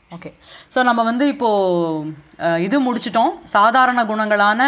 Okay so நம்ம வந்து இப்போது இது முடிச்சிட்டோம் சாதாரண குணங்களான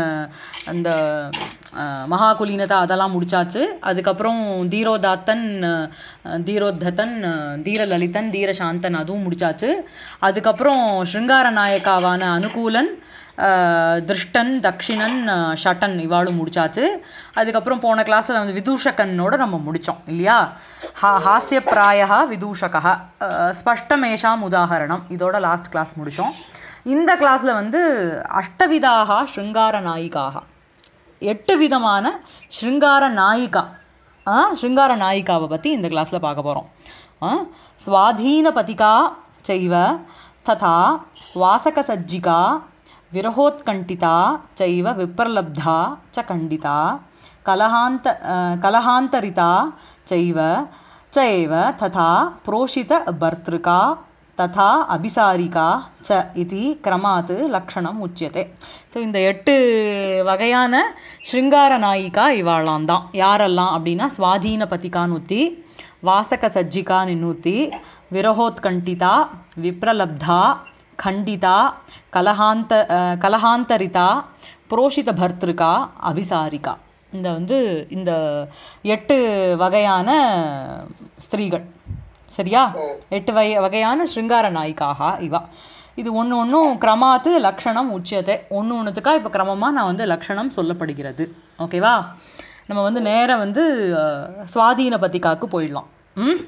அந்த அஹ், மகாகுலீனதா அதெல்லாம் முடிச்சாச்சு அதுக்கப்புறம் தீரோதாத்தன் அஹ், தீரோத்தத்தன் அஹ், தீரலலிதன் தீரசாந்தன் அதுவும் முடிச்சாச்சு அதுக்கப்புறம் ஸ்ருங்கார நாயக்காவான அனுகூலன் அஹ், திருஷ்டன் தக்ஷிணன் அஹ், ஷட்டன் இவாளும் முடிச்சாச்சு அதுக்கப்புறம் போன கிளாஸில் வந்து விதூஷகனோட நம்ம முடித்தோம் இல்லையா ஹா ஹாஸ்யப்பிராயா விதூஷகா அஹ், ஸ்பஷ்டமேஷாம் உதாகரணம் இதோட லாஸ்ட் கிளாஸ் முடித்தோம் இந்த கிளாஸில் வந்து அஷ்டவிதாக ஸ்ருங்கார நாயிகாக எட்டு விதமான ஸ்ருங்கார நாயிகா ஆ ஸ்ருங்கார நாயிகாவை பற்றி இந்த கிளாஸில் பார்க்க போகிறோம் ஸ்வாதீனபதிகா செய்வ ததா வாசகசஜ்ஜிகா விரகோத்கண்டிதா செய்வ விப்ரலப்தா ச கண்டிதா கலஹாந்த கலஹாந்தரிதா செய்வ च एव तथा प्रोषितभर्तृका ததா அபிசாரிகா ச இது கிரமாத் லக்ஷணம் உச்சியதே ஸோ இந்த எட்டு வகையான ஸ்ருங்கார நாயிகா இவாளாம் தான் யாரெல்லாம் அப்படின்னா ஸ்வாதீன பதிகான்னு ஊற்றி வாசக சஜ்ஜிகான்னு இன்னூற்றி விரகோத்கண்டிதா விப்ரலப்தா ಖಂಡಿತಾ ಕಲಹಾಂತ ಕಲಹಾಂತರಿತಾ புரோஷித பர்திருக்கா அபிசாரிகா இந்த வந்து இந்த எட்டு வகையான ஸ்திரீகள் சரியா எட்டு வகை வகையான ஸ்ருங்கார நாயிக்காக இவா இது ஒன்று ஒன்றும் கிரமாத்து லக்ஷணம் உச்சியத்தை ஒன்று ஒன்றுத்துக்கா இப்போ கிரமமாக நான் வந்து லக்ஷணம் சொல்லப்படுகிறது ஓகேவா நம்ம வந்து நேராக வந்து அஹ், சுவாதீன பத்திகாக்கு போயிடலாம் ம்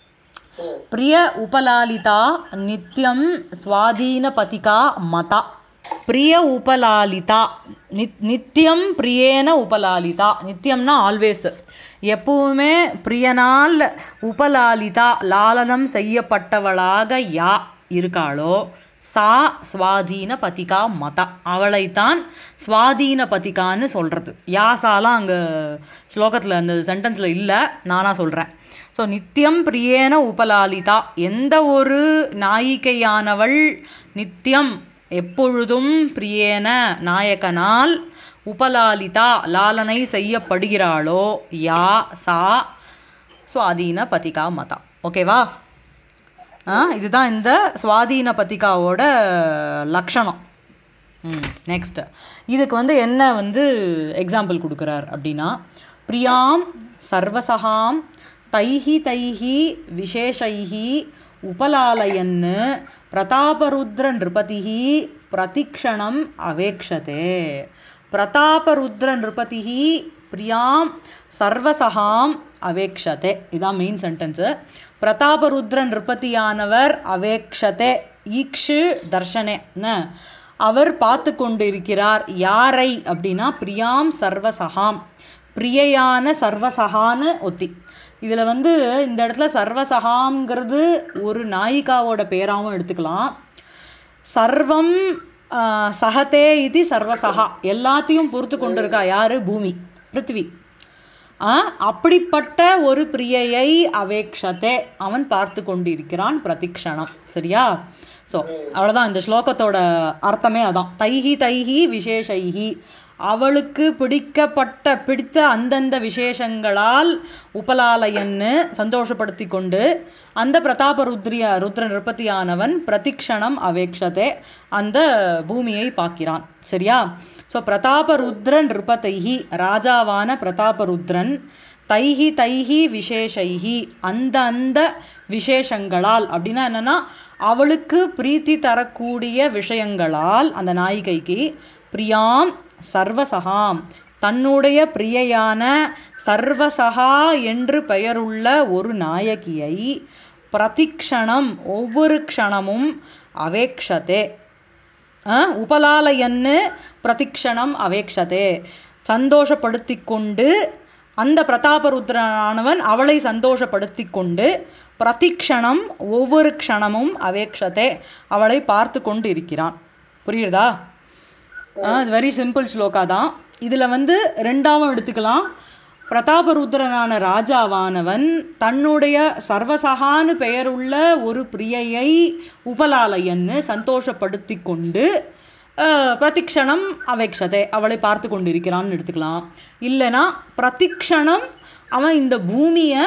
प्रिय उपलालिता नित्यं स्वाधीनपतिका मता प्रिय उपलालिता நித் நித்தியம் பிரியேன உபலாலிதா நித்தியம்னா ஆல்வேஸ் எப்பவுமே பிரியனால் உபலாலிதா லாலனம் செய்யப்பட்டவளாக யா இருக்காளோ சா சுவாதீன பதிகா மதா அவளைத்தான் சுவாதீன பதிகான்னு சொல்கிறது யாசாலாம் அங்கே ஸ்லோகத்தில் அந்த சென்டென்ஸில் இல்லை நானாக சொல்கிறேன் ஸோ நித்தியம் பிரியேன உபலாலிதா எந்த ஒரு நாயிகையானவள் நித்தியம் எப்பொழுதும் பிரியேன நாயகனால் உபலாலிதா லாலனை செய்யப்படுகிறாளோ யா சா சுவாதீன பதிகா மதா ஓகேவா ஆ இதுதான் இந்த சுவாதீன பத்திகாவோட லக்ஷணம் ம் நெக்ஸ்ட் இதுக்கு வந்து என்ன வந்து எக்ஸாம்பிள் கொடுக்குறார் அப்படின்னா பிரியாம் சர்வசகாம் தைஹி தைஹி விசேஷைஹி உபலாலயன் பிரதாபருத்ர நிருபதிஹி பிரதிக்ஷணம் அவேக்ஷதே பிரதாபருத்ர நிருபதிஹி பிரியாம் சர்வசகாம் அவேக்ஷதே இதான் மெயின் சென்டென்ஸு பிரதாபருத்ர நிருபதியானவர் அவேக்ஷதே ஈக்ஷு தர்ஷனே என்ன? அவர் பார்த்து கொண்டிருக்கிறார் யாரை அப்படின்னா பிரியாம் சர்வசகாம் பிரியையான சர்வசகான்னு ஒத்தி இதில் வந்து இந்த இடத்துல சர்வசகாங்கிறது ஒரு நாயிகாவோட பேராகவும் எடுத்துக்கலாம் சர்வம் ஆ, சகதே இது சர்வசகா எல்லாத்தையும் பொறுத்து கொண்டிருக்கா யாரு பூமி பிருத்வி ஆ, அப்படிப்பட்ட ஒரு பிரியையை அவேக்ஷதே அவன் பார்த்து கொண்டிருக்கிறான் பிரதிக்ஷணம் சரியா ஸோ அவ்வளோதான் இந்த ஸ்லோகத்தோட அர்த்தமே அதான் தைஹி தைஹி விசேஷைஹி அவளுக்கு பிடிக்கப்பட்ட பிடித்த அந்தந்த விசேஷங்களால் உபலாலயன்னு சந்தோஷப்படுத்தி கொண்டு அந்த பிரதாப ருத்ரிய ருத்ர நிருபதியானவன் பிரதிக்ஷணம் அவேக்ஷதே அந்த பூமியை பார்க்கிறான் சரியா ஸோ பிரதாப ருத்ர நிருபதைஹி ராஜாவான பிரதாப ருத்ரன் தைஹி தைஹி விசேஷைஹி அந்த அந்த விசேஷங்களால் அப்படின்னா என்னன்னா அவளுக்கு பிரீத்தி தரக்கூடிய விஷயங்களால் அந்த நாயிகைக்கு பிரியாம் சர்வசகாம் தன்னுடைய பிரியையான சர்வசகா என்று பெயருள்ள ஒரு நாயகியை பிரதிக்ஷணம் ஒவ்வொரு க்ஷணமும் அவேக்ஷதே அஹ், உபலாலயன்னு பிரதிக்ஷணம் அவேக்ஷதே சந்தோஷப்படுத்தி கொண்டு அந்த பிரதாபருத்ரனானவன் அவளை சந்தோஷப்படுத்தி கொண்டு பிரதிக்ஷணம் ஒவ்வொரு க்ஷணமும் அவேக்ஷதே அவளை பார்த்து கொண்டு இருக்கிறான் புரியுறதா இது வெரி சிம்பிள் ஸ்லோகா தான் இதில் வந்து ரெண்டாவும் எடுத்துக்கலாம் பிரதாபருத்ரனான ராஜாவானவன் தன்னுடைய சர்வசகான்னு பெயருள்ள ஒரு பிரியையை உபலாலயன்னு சந்தோஷப்படுத்தி கொண்டு அஹ், பிரதிக்ஷணம் அவேக்ஷதே அவளை பார்த்து கொண்டிருக்கிறான்னு எடுத்துக்கலாம் இல்லைனா பிரதிக்ஷணம் அவன் இந்த பூமியை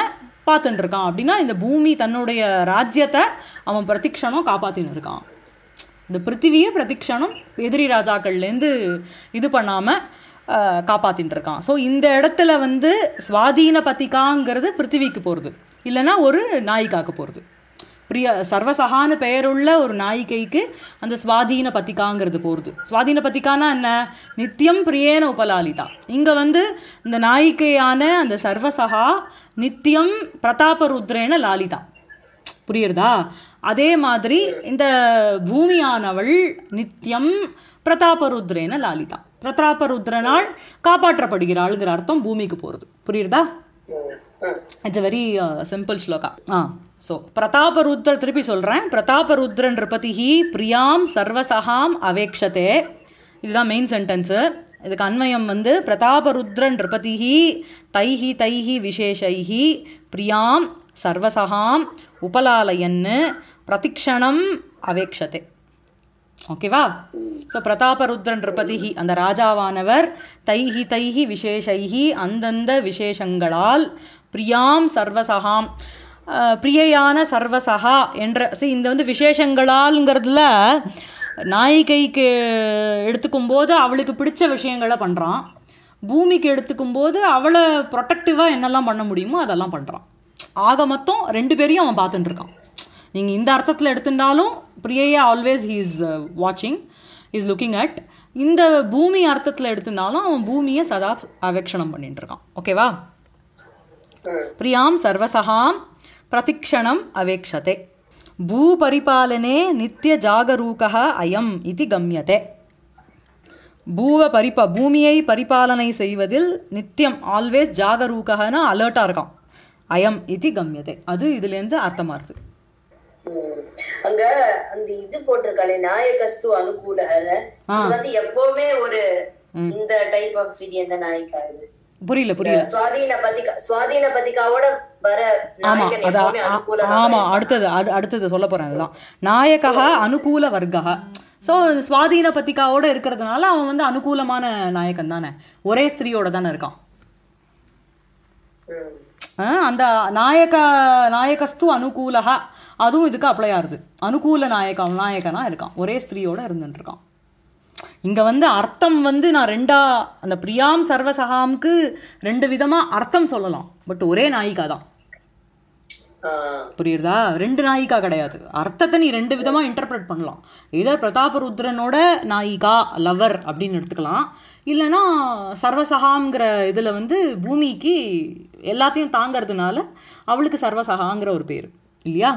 பார்த்துட்டு இருக்கான் அப்படின்னா இந்த பூமி தன்னுடைய ராஜ்யத்தை அவன் பிரதிக்ஷணம் காப்பாத்தின்னு இருக்கான் இந்த பிருத்திவியை பிரதிக்ஷணம் எதிரி ராஜாக்கள்லேருந்து இது பண்ணாமல் காப்பாத்தின்னு இருக்கான் ஸோ இந்த இடத்துல வந்து சுவாதீன பதிகாங்கிறது பிருத்திவிக்கு போகிறது இல்லைன்னா ஒரு நாயிகாக்கு போகிறது பிரிய சர்வசகான்னு பெயருள்ள ஒரு நாயிகைக்கு அந்த சுவாதீன பத்திகாங்கிறது போகிறது சுவாதீன பத்திகானா என்ன நித்தியம் பிரியேன உபலாலிதா இங்கே வந்து இந்த நாயிகையான அந்த சர்வசகா நித்தியம் பிரதாபருத்ரேன லாலிதா புரியுறதா அதே மாதிரி இந்த பூமியானவள் நித்தியம் பிரதாபருத்ரேன லாலிதா பிரதாபருத்ரனால் காப்பாற்றப்படுகிறாளுங்கிற அர்த்தம் பூமிக்கு போகிறது புரியுறதா it's very simple shloka ah so Prataparudra திருப்பி சொல்கிறேன் பிரதாபருத்ர நிருபதிஹி பிரியாம் சர்வசகாம் அவேக்ஷதே இதுதான் மெயின் சென்டென்ஸு இதுக்கு அன்வயம் வந்து பிரதாபருத்ர நிருபதிஹி தைஹி தைஹி விசேஷைஹி பிரியாம் சர்வசகாம் உபலாலயன்னு பிரதிக்ஷணம் அவேக்ஷதே ஓகேவா ஸோ பிரதாபருத்ர நிருபதிஹி அந்த ராஜாவானவர் தைஹி தைஹி விசேஷைஹி அந்தந்த விசேஷங்களால் பிரியாம் சர்வசகாம் அஹ், பிரியையான சர்வசகா என்ற see, இந்த வந்து விசேஷங்களால்ங்கிறதுல நாயிகைக்கு எடுத்துக்கும் போது அவளுக்கு பிடிச்ச விஷயங்களை பண்ணுறான் பூமிக்கு எடுத்துக்கும் போது அவளை ப்ரொட்டக்டிவாக என்னெல்லாம் பண்ண முடியுமோ அதெல்லாம் பண்ணுறான் ஆக மொத்தம் ரெண்டு பேரையும் அவன் பார்த்துட்டு இருக்கான் நீங்கள் இந்த அர்த்தத்தில் எடுத்திருந்தாலும் பிரியையா ஆல்வேஸ் ஹீ இஸ் வாட்சிங் இஸ் லுக்கிங் அட் இந்த பூமி அர்த்தத்தில் எடுத்திருந்தாலும் அவன் பூமியை சதா அவேக்ஷணம் பண்ணிட்டு இருக்கான் ஓகேவா பிரியாம் சர்வசகாம் பிரதிக்ஷணம் அவேக்ஷதே பூபரிபாலனே நித்திய ஜாகரூகः அயம் இது கம்யதே பூவ பரிபா பூமியை பரிபாலனை செய்வதில் நித்தியம் ஆல்வேஸ் ஜாகரூகனா அலர்ட்டாக இருக்கான் அயம் இது கம்யதே அது இதுலேருந்து அர்த்தமா இருக்கு ம். அங்க அந்த இது போட்டிருக்காளே நாயகஸ்து அனுகூல இது வந்து எப்பவுமே ஒரு இந்த டைப் ஆஃப் இது எந்த நாயிக்கா இது புரியல புரியல சுவாதீன பதிகா சுவாதீன பதிகாவோட வர ஆமா நாயகன் அது எப்பவுமே அனுகூல ஆமா அடுத்தது அடு- அடுத்தது சொல்ல போறேன் அதுதான் நாயகா அனுகூல வர்க்கா ஸோ சுவாதீன பத்திகாவோட இருக்கிறதுனால அவன் வந்து அனுகூலமான நாயகன் தானே ஒரே ஸ்திரீயோட தானே இருக்கான் ம். ஆ, அந்த நாயக நாயகஸ்து அனுகூலகா அதுவும் இதுக்கு அப்ளை ஆகுது அனுகூல நாயக நாயகனா இருக்கான் ஒரே ஸ்திரீயோட இருந்துட்டு இருக்கான் இங்க வந்து அர்த்தம் வந்து நான் ரெண்டா அந்த பிரியாம் சர்வசகாம்க்கு ரெண்டு விதமா அர்த்தம் சொல்லலாம் பட் ஒரே நாயிகா தான் ஆ. புரியுறதா ரெண்டு நாயிகா கிடையாது அர்த்தத்தை நீ ரெண்டு விதமா இன்டர்பிரட் பண்ணலாம் இதர் பிரதாபருத்ரனோட நாயிகா லவர் அப்படின்னு எடுத்துக்கலாம் இல்லைன்னா சர்வசகாங்கிற இதுல வந்து பூமிக்கு எல்லாத்தையும் தாங்கிறதுனால அவளுக்கு சர்வசகாங்கிற ஒரு பேர் இல்லையா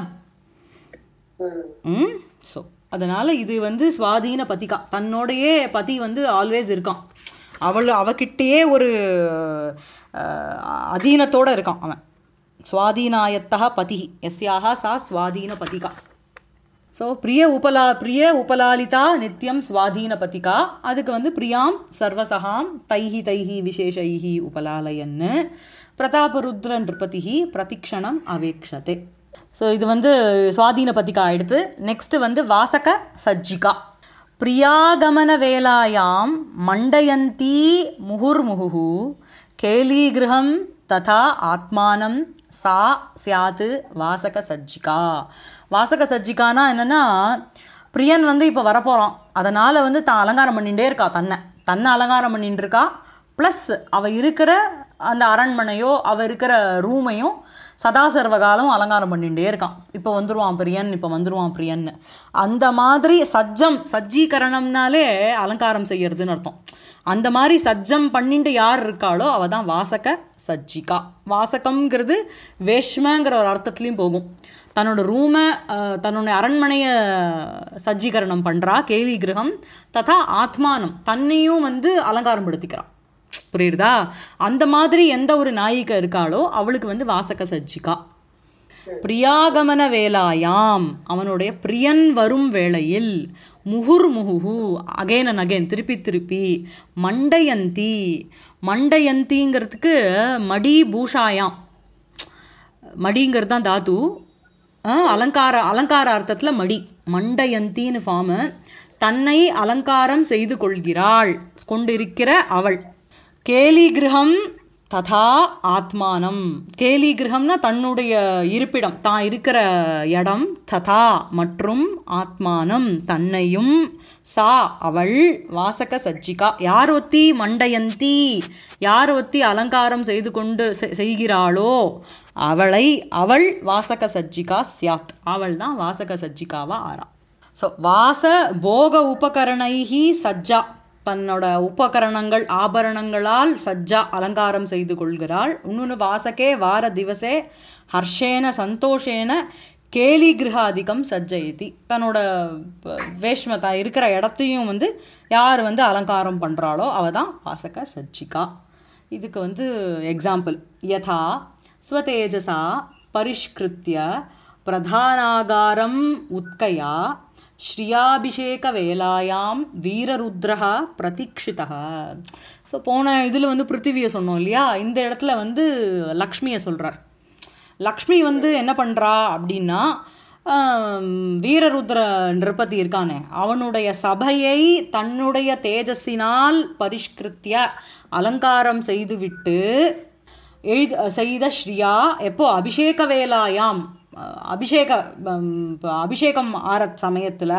ம். ம் ஸோ அதனால இது வந்து சுவாதீன பதிகா தன்னோடையே பதி வந்து ஆல்வேஸ் இருக்கான் அவள் அவகிட்டயே ஒரு அஹ், அதீனத்தோட இருக்கான் அவன் சுவாதீனாயத்தா பதி எஸ்யாக சா சுவாதீன பதிகா ஸோ பிரிய உபலா பிரிய உபலாலிதா நித்தியம் சுவாதீன பதிகா அதுக்கு வந்து பிரியாம் சர்வசகாம் தைஹி தைஹி விசேஷைஹி உபலாலயன்னு பிரதாபருத்ர நிருபதிஹி பிரதிக்ஷணம் அவேக்ஷதே ஸோ இது வந்து சுவாதீன பதிகா எடுத்து நெக்ஸ்ட் வந்து வாசக சஜ்ஜிகா பிரியாகமன வேலாயாம் மண்டயந்தி முகுர்முகுः கேலீகிருஹம் ததா ஆத்மானம் சா சியாத்து வாசக சஜ்ஜிகா வாசக சஜ்ஜிகானா என்னன்னா பிரியன் வந்து இப்போ வரப்போகிறான் அதனால் வந்து தான் அலங்காரம் பண்ணிகிட்டே இருக்கா தன்னை தன்னை அலங்காரம் பண்ணிட்டு இருக்கா ப்ளஸ் அவ இருக்கிற அந்த அரண்மனையோ அவ இருக்கிற ரூமையும் சதா சர்வகாலம் அலங்காரம் பண்ணிகிட்டே இருக்கான் இப்போ வந்துருவான் பிரியன் இப்போ வந்துருவான் பிரியன்னு அந்த மாதிரி சஜ்ஜம் சஜ்ஜீகரணம்னாலே அலங்காரம் செய்யறதுன்னு அர்த்தம் அந்த மாதிரி சஜ்ஜம் பண்ணிட்டு யார் இருக்காளோ அவ தான் வாசக சஜ்ஜிகா வாசகம்ங்கிறது வேஷ்மங்கிற ஒரு அர்த்தத்துலேயும் போகும் தன்னோட ரூமை தன்னோட அரண்மனையை சஜ்ஜீகரணம் பண்ணுறா கேலி கிரகம் ததா ஆத்மானம் தன்னையும் வந்து அலங்காரம் படுத்திக்கிறான் புரியுறதா அந்த மாதிரி எந்த ஒரு நாயிகை இருக்காளோ அவளுக்கு வந்து வாசக சஜ்ஜிகா பிரியாகமன வேலாயாம் அவனுடைய பிரியன் வரும் வேளையில் முகுர் முகுஹு அகைன் அண்ட் அகைன் திருப்பி திருப்பி மண்டயந்தி மண்டயந்திங்கிறதுக்கு மடி பூஷாயாம் மடிங்கிறது தான் தாத்து ஆ, அலங்கார அலங்கார அர்த்தத்தில் மடி மண்டயந்தின்னு ஃபார்மு தன்னை அலங்காரம் செய்து கொள்கிறாள் கொண்டிருக்கிற அவள் கேலி கிரகம் ததா ஆத்மானம் கேலி கிரகம்னா தன்னுடைய இருப்பிடம் தான் இருக்கிற இடம் ததா மற்றும் ஆத்மானம் தன்னையும் சா அவள் வாசக சஜ்ஜிகா யார் ஒத்தி மண்டயந்தி யார் ஒத்தி அலங்காரம் செய்து கொண்டு செ- செய்கிறாளோ அவளை அவள் வாசக சஜ்ஜிகா சியாத் அவள் தான் வாசக சஜ்ஜிகாவா ஆறா ஸோ வாச போக உபகரணைஹி சஜ்ஜா தன்னோட உபகரணங்கள் ஆபரணங்களால் சஜ்ஜா அலங்காரம் செய்து கொள்கிறாள் இன்னொன்று வாசகே வார திவசே ஹர்ஷேன சந்தோஷேன கேலி கிரகாதிகம் சஜ்ஜயதி தன்னோட ப- வேஷ்ம தான் இருக்கிற இடத்தையும் வந்து யார் வந்து அலங்காரம் பண்ணுறாளோ அவ தான் வாசக சஜ்ஜிகா இதுக்கு வந்து எக்ஸாம்பிள் யதா ஸ்வதேஜசா பரிஷ்கிருத்திய பிரதானாகாரம் உத்கயா ஸ்ரீயாபிஷேகவேலாயாம் வீரருத்ரஹ பிரதீக்ஷிதः ஸோ போன இதில் வந்து பிருத்திவியை சொன்னோம் இல்லையா இந்த இடத்துல வந்து லக்ஷ்மியை சொல்கிறார் லக்ஷ்மி வந்து என்ன பண்ணுறா அப்படின்னா ஆம், வீரருத்ர நிருபதி இருக்கானே அவனுடைய சபையை தன்னுடைய தேஜஸினால் பரிஷ்கிருத்திய அலங்காரம் செய்துவிட்டு எழுத செய்த ஸ்ரீயா எப்போ அபிஷேக வேலாயாம் அஹ், அபிஷேக ஹம், ப- அபிஷேகம் ஆற சமயத்தில்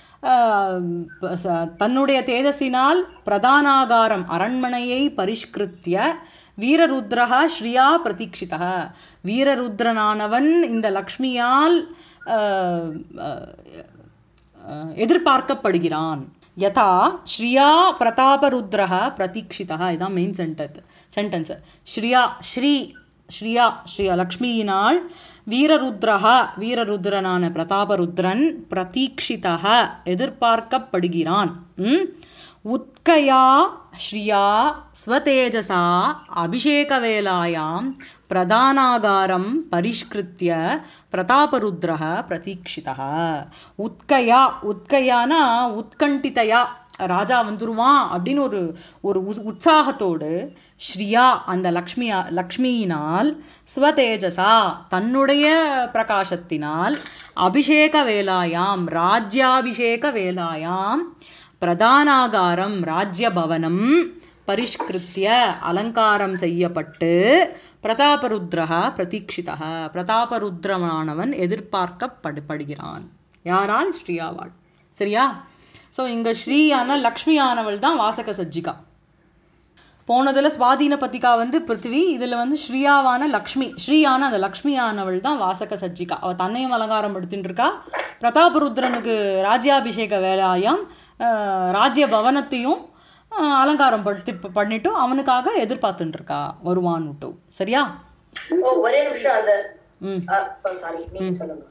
தன்னுடைய தேஜஸினால் பிரதானாகாரம் அரண்மனையை பரிஷ்கிருத்திய வீரருத்ரஹ ஸ்ரீயா பிரதீக்ஷிதः வீரருத்ரனானவன் இந்த லக்ஷ்மியால் அஹ், அஹ், அஹ், எதிர்பார்க்கப்படுகிறான் யதா ஸ்ரீயா பிரதாபருத்ரஹ பிரதீக்ஷிதா இதான் மெயின் சென்டென்ஸ் சென்டென்ஸ் ஸ்ரீயா ஸ்ரீ ஸ்ரீயா ஸ்ரீ லக்ஷ்மியினால் வீரருத்ரஹ வீரருத்ரனான பிரதாபருத்ரன் பிரதீக்ஷிதः எதிர்பார்க்கப்படுகிறான் ம்? உத்கயா ஸ்ரீயா ஸ்வதேஜசா அபிஷேகவேலாயாம் பிரதானாகாரம் பரிஷ்கிருத்திய பிரதாபருத்ரः பிரதீக்ஷிதः உத்கயா உத்கயானா உத்கண்டிதையா ராஜா வந்துருவான் அப்படின்னு ஒரு ஒரு உஸ்- உற்சாகத்தோடு ஸ்ரீயா அந்த லக்ஷ்மியா லக்ஷ்மியினால் ஸ்வதேஜசா தன்னுடைய பிரகாசத்தினால் அபிஷேக வேலாயாம் ராஜ்யாபிஷேக வேலாயாம் பிரதானாகாரம் ராஜ்யபவனம் பரிஷ்கிருத்திய அலங்காரம் செய்யப்பட்டு பிரதாபருத்ரஹ பிரதீக்ஷிதः பிரதாபருத்ரமானவன் எதிர்பார்க்கப்படுகிறான் யாரால் ஸ்ரீயாவாள் சரியா ஸோ இங்கே ஸ்ரீயான லக்ஷ்மியானவள் தான் வாசக சஜ்ஜிகா போனதில் சுவாதீன பத்திகா வந்து பிருத்திவி இதில் வந்து ஸ்ரீயாவான லக்ஷ்மி ஸ்ரீயான அந்த லக்ஷ்மியானவள் தான் வாசக சஜ்ஜிகா அவள் தன்னையும் அலங்காரம் படுத்தின்னு இருக்கா பிரதாபருத்ரனுக்கு ராஜ்யாபிஷேக வேலாயம் அஹ், ராஜ்ய பவனத்தையும் அஹ், அலங்காரம் படுத்தி பண்ணிட்டு அவனுக்காக எதிர்பார்த்துட்டு இருக்கா வருவான்னுட்டு சரியா ஓ ஒரே நிமிஷம் அந்த ம் சாரி நீங்க சொல்லுங்க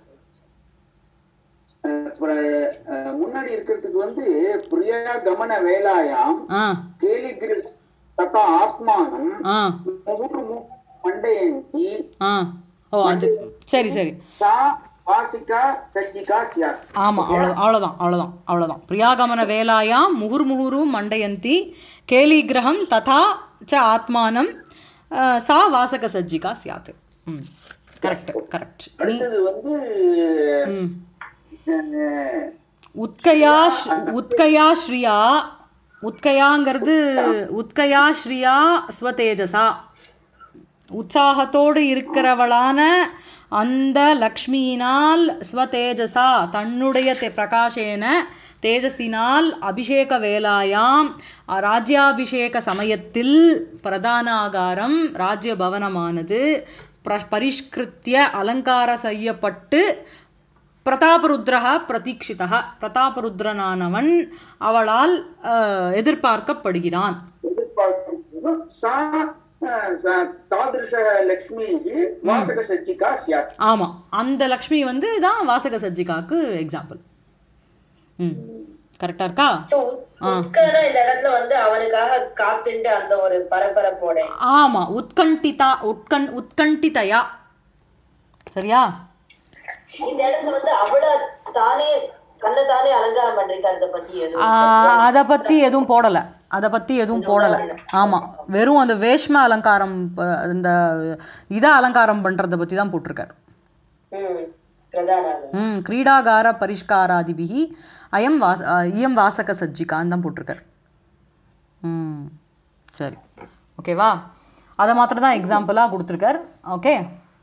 அஹ் அப்புறம், அஹ் முன்னாடி இருக்கிறதுக்கு வந்து பிரியா கமன வேலாயாம் ஆ கேலிகிரி தத்தா ஆத்மானம் ஆ முகுரு மு- மண்டயந்தி ஆ ஓ அது சரி சரி சா வாசிகா சஜ்ஜிகா சியாத் ஆமாம் அவ்வளோ அவ்வளோதான் அவ்வளோதான் அவ்வளோதான் பிரியாகமன வேலாயாம் முகுர் முகுரு மண்டயந்தி கேலிகிரகம் ததா ச ஆத்மானம் அஹ், சா வாசக சஜ்ஜிகா சியாத் ம் கரெக்ட் கரெக்ட் அடுத்தது வந்து ம் அஹ், உத்கயா ஸ்ரீ- உத்கயா ஸ்ரீயா உத்கயாங்கிறது உத்கயா ஸ்ரீயா ஸ்வதேஜசா உற்சாகத்தோடு இருக்கிறவளான அந்த லக்ஷ்மியினால் ஸ்வதேஜசா தன்னுடைய தே பிரகாஷேன தேஜஸினால் அபிஷேக வேலாயாம் ராஜ்யாபிஷேக சமயத்தில் பிரதான ஆகாரம் ராஜ்ய பவனமானது பிர பரிஷ்கிருத்திய அலங்கார செய்யப்பட்டு பிரதாபருத்ரஹ பிரதீக்ஷிதா பிரதாபருத்ரனானவன் அவளால் அஹ், எதிர்பார்க்கப்படுகிறான் எதிர்பார்க்கிறது சா அஹ், ச- தாதிருஷ லக்ஷ்மி வாசக சஜ்ஜிகா சியாத் ஆமாம் அந்த லக்ஷ்மி வந்து தான் வாசக சஜ்ஜிகாக்கு எக்ஸாம்பிள் ம் கரெக்டாக இருக்கா சோ உட்கார இந்த இடத்துல வந்து அவனுக்காக காத்துண்டு அந்த ஒரு பரபரப்போட ஆமாம் உத்கண்டிதா உட்கண் உத்கண்டிதையா சரியா இந்த இடத்துல வந்து அவள தானே தன்னை தானே அலங்காரம் பண்றீங்க பத்தி எதுவும் அதை பற்றி எதுவும் போடலை அதை பற்றி எதுவும் போடலை ஆமாம் வெறும் அந்த வேஷ்ம அலங்காரம் ப- இந்த இதை அலங்காரம் பண்ணுறதை பற்றி தான் போட்டிருக்காரு ம் பிரதான ம் கிரீடாகார பரிஷ்காராதிபிகி அயம் வாச அ, இயம் வாசக சஜ்ஜிகான்னு தான் போட்டிருக்காரு ம் சரி ஓகேவா அதை மாத்திரம் தான் எக்ஸாம்பிளாக கொடுத்துருக்கார் ஓகே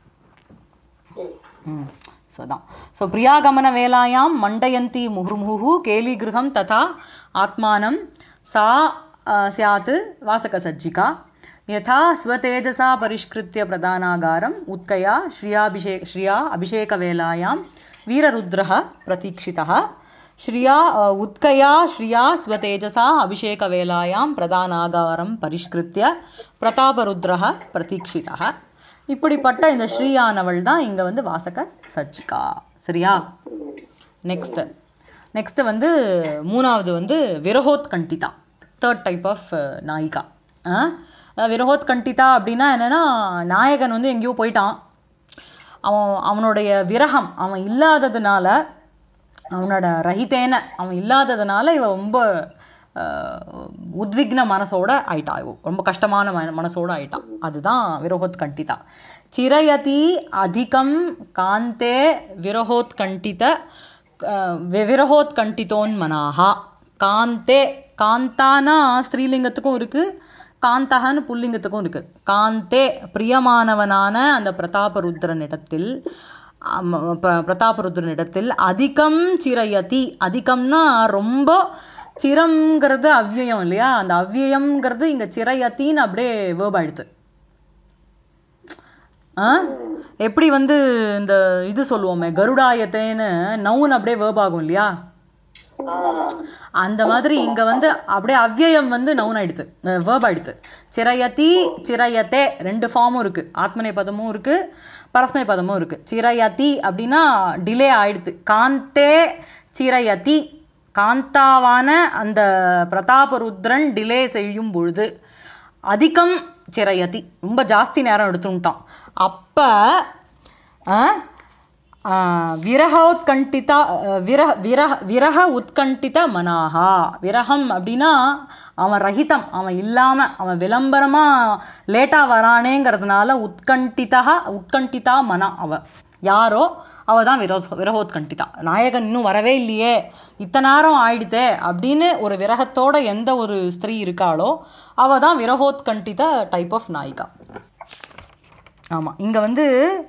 ஸோ தான் ஸோ பிரியாகமன வேலாயாம் மண்டயந்தி முहुर्मुहुः கேலிகிருஹம் ததா ஆத்மானம் சா ஸ்யாத் வாசகசज्जिका यथा स्वतेजसा परिष्कृत्य प्रदानागारम् उत्कया श्रियाभिषे श्रिया अभिषेकवेलायां वीररुद्रः प्रतीक्षितः श्रिया अ, उत्कया श्रिया स्वतेजसा अभिषेकवेलायां प्रदानागारं परिष्कृत्य பிரதாபருத்ரः பிரதீட்சிதः இப்படிப்பட்ட இந்த ஸ்ரீயானவள் தான் இங்க வந்து வாசக சச்சிகா சரியா நெக்ஸ்ட் நெக்ஸ்ட் வந்து மூணாவது வந்து விரஹோத் கண்டிதா தேர்ட் டைப் ஆஃப் நாயிகா ஆ? அஹ் விரஹோத் கண்டிதா அப்படின்னா என்னன்னா நாயகன் வந்து எங்கேயோ போயிட்டான் அவன் அவனுடைய விரகம் அவன் இல்லாததுனால அவனோட ரஹிதேன அவன் இல்லாததுனால இவ ரொம்ப அஹ், உத்விக்ன மனசோட ஆயிட்டா இவ ரொம்ப கஷ்டமான மன மனசோட ஆயிட்டான் அதுதான் விரஹோத் கண்டிதா சிரயதி அதிகம் காந்தே விரஹோத் கண்டித அஹ், வி- விரஹோத் கண்டிதோன்மனாகா காந்தே காந்தானா ஸ்திரீலிங்கத்துக்கும் இருக்கு காந்தகன்னு புல்லிங்கத்துக்கும் இருக்கு காந்தே பிரியமானவனான அந்த பிரதாபருத்ரனிடத்தில் ஆமா, ப- பிரதாபருத்ரனிடத்தில் அதிகம் சிரயதி அதிகம்னா ரொம்ப சிரம்ங்கிறது அவ்யயம் இல்லையா அந்த அவ்யயம்ங்கிறது இங்க சிரயத்தின்னு அப்படியே வேர்ப் ஆயிடுது ஆ எப்படி வந்து இந்த இது சொல்லுவோமே கருடாயத்தேன்னு நவுன் அப்படியே வேர்ப் ஆகும் இல்லையா அந்த மாதிரி இங்க வந்து அப்படியே அவ்யயம் வந்து நவுன் ஆயிடுது வேர்ப் ஆயிடுது சிரயதி சிரயத்தே ரெண்டு ஃபார்மும் இருக்கு ஆத்மனை பதமும் இருக்கு பரஸ்மை பதமும் இருக்கு சிரயதி அப்படின்னா டிலே ஆயிடுது காந்தே சிரயதி காந்தாவான அந்த பிரதாபருத்ரன் டிலே செய்யும் பொழுது அதிகம் சிரயதி ரொம்ப ஜாஸ்தி நேரம் எடுத்துட்டான் அப்ப ஆ, ஆ, விரகோத்கண்டிதா விரக விரக விரக உத்கண்டித மனாகா விரகம் அப்படின்னா அவன் ரஹிதம் அவன் இல்லாம அவன் விளம்பரமா லேட்டா வரானேங்கிறதுனால உத்கண்டிதா உட்கண்டிதா மனா அவ யாரோ அவ தான் விரோ விரகோத்கண்டிதா நாயகன் இன்னும் வரவே இல்லையே இத்தனை நேரம் ஆயிடுதே அப்படின்னு ஒரு விரகத்தோட எந்த ஒரு ஸ்திரீ இருக்காளோ அவ தான் விரகோத்கண்டித டைப் ஆஃப் நாயிகா ஆமா இங்க வந்து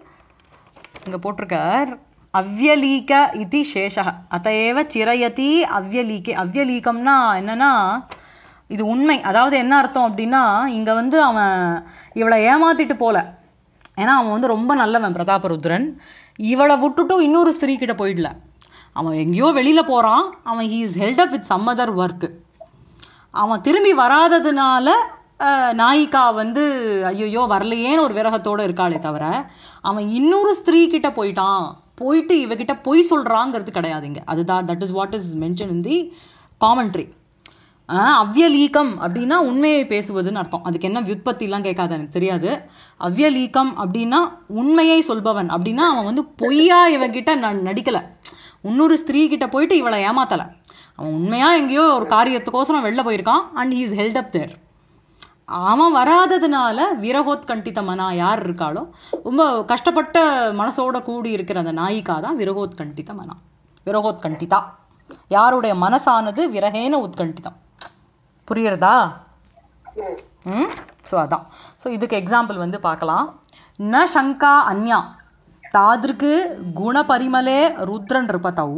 இங்க போட்டிருக்கார் அவ்யலீக இது சேஷக அத்தையேவ சிரயதி அவ்யலீகே அவ்யலீகம்னா என்னன்னா இது உண்மை அதாவது என்ன அர்த்தம் அப்படின்னா இங்க வந்து அவன் இவளை ஏமாத்திட்டு போல ஏன்னா அவன் வந்து ரொம்ப நல்லவன் பிரதாபருத்ரன் இவளை விட்டுட்டும் இன்னொரு ஸ்திரீ கிட்ட போயிடல அவன் எங்கேயோ வெளியில போறான் அவன் he is held up with some other work அவன் திரும்பி வராததுனால அஹ், நாயிகா வந்து ஐயோ வரலையேன்னு ஒரு விரகத்தோட இருக்காளே தவிர அவன் இன்னொரு ஸ்திரீ கிட்ட போயிட்டான் போயிட்டு இவகிட்ட பொய் சொல்றாங்கிறது கிடையாதுங்க அதுதான் that is what is mention in the commentary அவ்யலீகம் அப்படின்னா உண்மையை பேசுவதுன்னு அர்த்தம் அதுக்கு என்ன வியுத்பத்திலாம் கேட்காது எனக்கு தெரியாது அவ்யலீகம் அப்படின்னா உண்மையை சொல்பவன் அப்படின்னா அவன் வந்து பொய்யா இவகிட்ட ந நடிக்கல இன்னொரு ஸ்திரீ கிட்ட போயிட்டு இவளை ஏமாத்தல அவன் உண்மையா எங்கேயோ ஒரு காரியத்துக்கோசரம் வெளில போயிருக்கான் and he is held up there அவன் வராததுனால விரகோத்கண்டித மனா யார் இருக்காளோ ரொம்ப கஷ்டப்பட்ட மனசோட கூடி இருக்கிற அந்த நாயிகா தான் விரகோத்கண்டித மனா விரகோத்கண்டிதா யாருடைய மனசானது விரகேன உத்கண்டிதம் புரியுறதா ம் ஸோ அதான் ஸோ இதுக்கு எக்ஸாம்பிள் வந்து பார்க்கலாம் ந சங்கா அந்யா தாதிருக்கு குணபரிமலே ருத்ரன் ரிபதௌ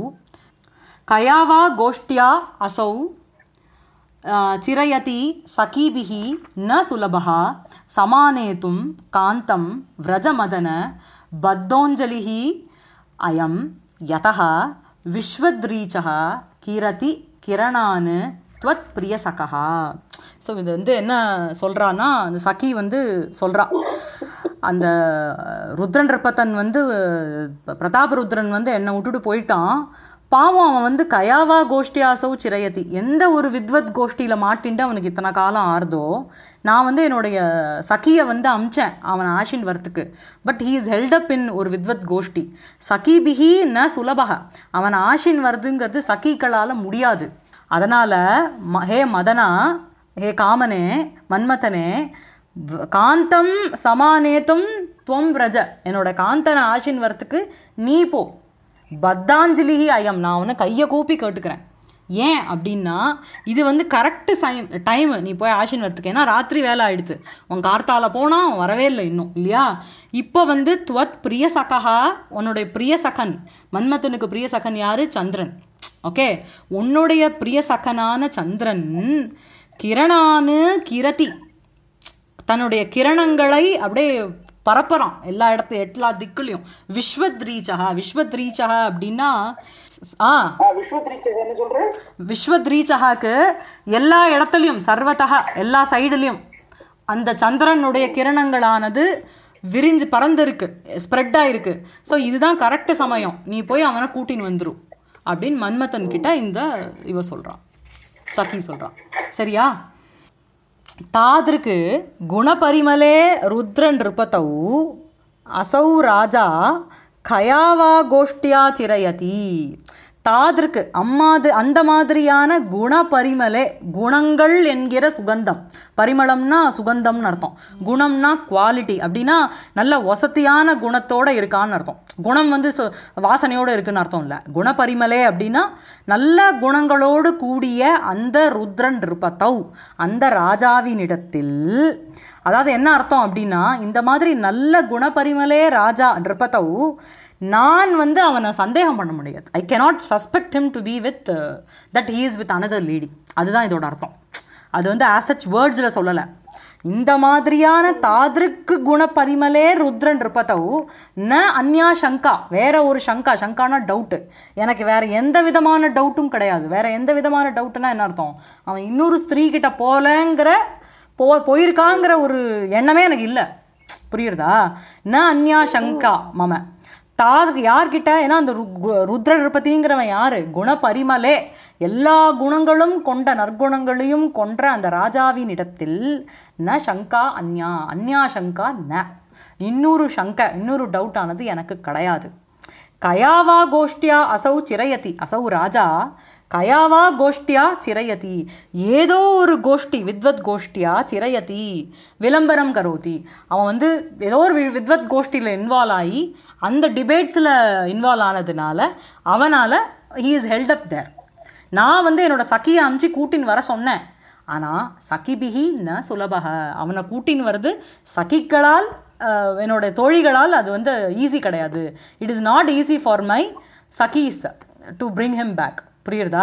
கயாவா கோஷ்டியா அசௌ आ, चिरयति सखीभिः न सुलभः समानेतुं कान्तं व्रजमदन बद्धोञ्जलिः अयं यतः विश्वद्रीचः किरति கிரணான்னு துவத் பிரியசகா ஸோ இது வந்து என்ன சொல்றான்னா அந்த சகி வந்து சொல்றா அந்த ருத்ரன் ரிப்பத்தன் வந்து பிரதாபருத்ரன் வந்து என்னை விட்டுட்டு போயிட்டான் பாவம் அவன் வந்து கயாவா கோஷ்டியாசௌ சிரயதி எந்த ஒரு வித்வத் கோஷ்டியில மாட்டின்ட்டு அவனுக்கு இத்தனை காலம் ஆறுதோ நான் வந்து என்னுடைய சகியை வந்து அமிச்சேன் அவன் ஆஷின் வரத்துக்கு but he is held up in ஒரு வித்வத் கோஷ்டி சகிபிஹி ந சுலபக அவன் ஆஷின் வருதுங்கிறது சகிகளால முடியாது அதனால ம- ஹே மதனா ஹே காமனே மன்மதனே வ- காந்தம் சமானேத்தும் துவம் விரஜ என்னோட காந்தனை ஆஷின் வரத்துக்கு நீ போ பத்தாஞ்சலிஹி அயம் நான் உன்னை கையை கூப்பி கேட்டுக்கிறேன் ஏன் அப்படின்னா இது வந்து கரெக்டு சைம் டைம் நீ போய் ஆஷின் வரத்துக்கு ஏன்னா ராத்திரி வேலை ஆயிடுச்சு உன் கார்த்தால போனா அவன் வரவே இல்லை இன்னும் இல்லையா இப்போ வந்து துவத் பிரிய சகா உன்னுடைய பிரிய சகன் மன்மதனுக்கு பிரிய சகன் யாரு சந்திரன் ஓகே உன்னுடைய பிரிய சகனான சந்திரன் கிரணானு கிரதி தன்னுடைய கிரணங்களை அப்படியே பரப்புறான் எல்லா இடத்து எல்லா திக்குலையும் விஸ்வத்ரீச்சா விஸ்வத்ரீச்சா அப்படின்னா ஆ விஸ்வத்ரீச்சர் என்ன சொல்ற விஸ்வத்ரீச்சகாக்கு எல்லா இடத்துலையும் சர்வத்தக எல்லா சைடுலையும் அந்த சந்திரனுடைய கிரணங்களானது விரிஞ்சு பறந்துருக்கு ஸ்ப்ரெட் ஆயிருக்கு ஸோ இதுதான் கரெக்ட் சமயம் நீ போய் அவனை கூட்டின்னு வந்துரும் அப்படின்னு மன்மதன் கிட்ட இந்த இவ சொல்றான் சகி சொல்றான் சரியா ತಾದೃಕ್ ಗುಣಪರಿಮಲೆ ರುದ್ರನ್ ನೃಪತೌ ಅಸೌ ರಾಜ ಖಯಾವಾ ಗೋಷ್ಠ್ಯಾ ಚಿರಯತಿ தாதற்கு அம்மாது அந்த மாதிரியான குணபரிமலே குணங்கள் என்கிற சுகந்தம் பரிமளம்னா சுகந்தம்னு அர்த்தம் குணம்னா குவாலிட்டி அப்படின்னா நல்ல வசதியான குணத்தோட இருக்கான்னு அர்த்தம் குணம் வந்து சு- வாசனையோட இருக்குன்னு அர்த்தம் இல்லை குணபரிமலே அப்படின்னா நல்ல குணங்களோடு கூடிய அந்த ருத்ரன் இருப்பத்தௌ அந்த ராஜாவினிடத்தில் அதாவது என்ன அர்த்தம் அப்படின்னா இந்த மாதிரி நல்ல குணபரிமலே ராஜா நிருபத்தௌ நான் வந்து அவனை சந்தேகம் பண்ண முடியாது I cannot suspect him to be with that he is with another lady அதுதான் இதோட அர்த்தம் அது வந்து ஆசச் வேர்ட்ஸில் சொல்லலை இந்த மாதிரியான தாதிருக்கு குணபரிமலே ருத்ரன் இருப்பதோ ந அந்யா சங்கா வேற ஒரு சங்கா சங்கானா டவுட்டு எனக்கு வேற எந்த விதமான டவுட்டும் கிடையாது வேற எந்த விதமான டவுட்டுனா என்ன அர்த்தம் அவன் இன்னொரு ஸ்திரீ கிட்ட போலங்கிற போ போயிருக்காங்கிற ஒரு எண்ணமே எனக்கு இல்லை புரியுறதா ந அந்யா சங்கா மம தா யார்கிட்ட ஏன்னா அந்த ரு- கு- ருத்ர நிருபதிங்கிறவன் யாரு குணபரிமலே எல்லா குணங்களும் கொண்ட நற்குணங்களையும் கொன்ற அந்த ராஜாவின் இடத்தில் ந சங்கா அந்யா அந்யா சங்கா ந இன்னொரு சங்க இன்னொரு டவுட் ஆனது எனக்கு கிடையாது கயாவா கோஷ்டியா அசௌ சிரயதி அசௌ ராஜா கயாவா கோஷ்டியா சிரயதி ஏதோ ஒரு கோஷ்டி வித்வத் கோஷ்டியா சிரயதி விளம்பரம் கரோதி அவன் வந்து ஏதோ ஒரு வி- வித்வத் கோஷ்டியில் இன்வால்வ் ஆகி அந்த டிபேட்ஸில் இன்வால்வ் ஆனதுனால அவனால் he is held up there நான் வந்து என்னோட சகியை அமுச்சு கூட்டின்னு வர சொன்னேன் ஆனால் சகிபிகி ந சுலபக அவனை கூட்டின்னு வருது சகிக்களால் அஹ், என்னோட தோழிகளால் அது வந்து ஈஸி கிடையாது it is not easy for my சகீஸ் டு பிரிங் ஹிம் பேக் புரியுறதா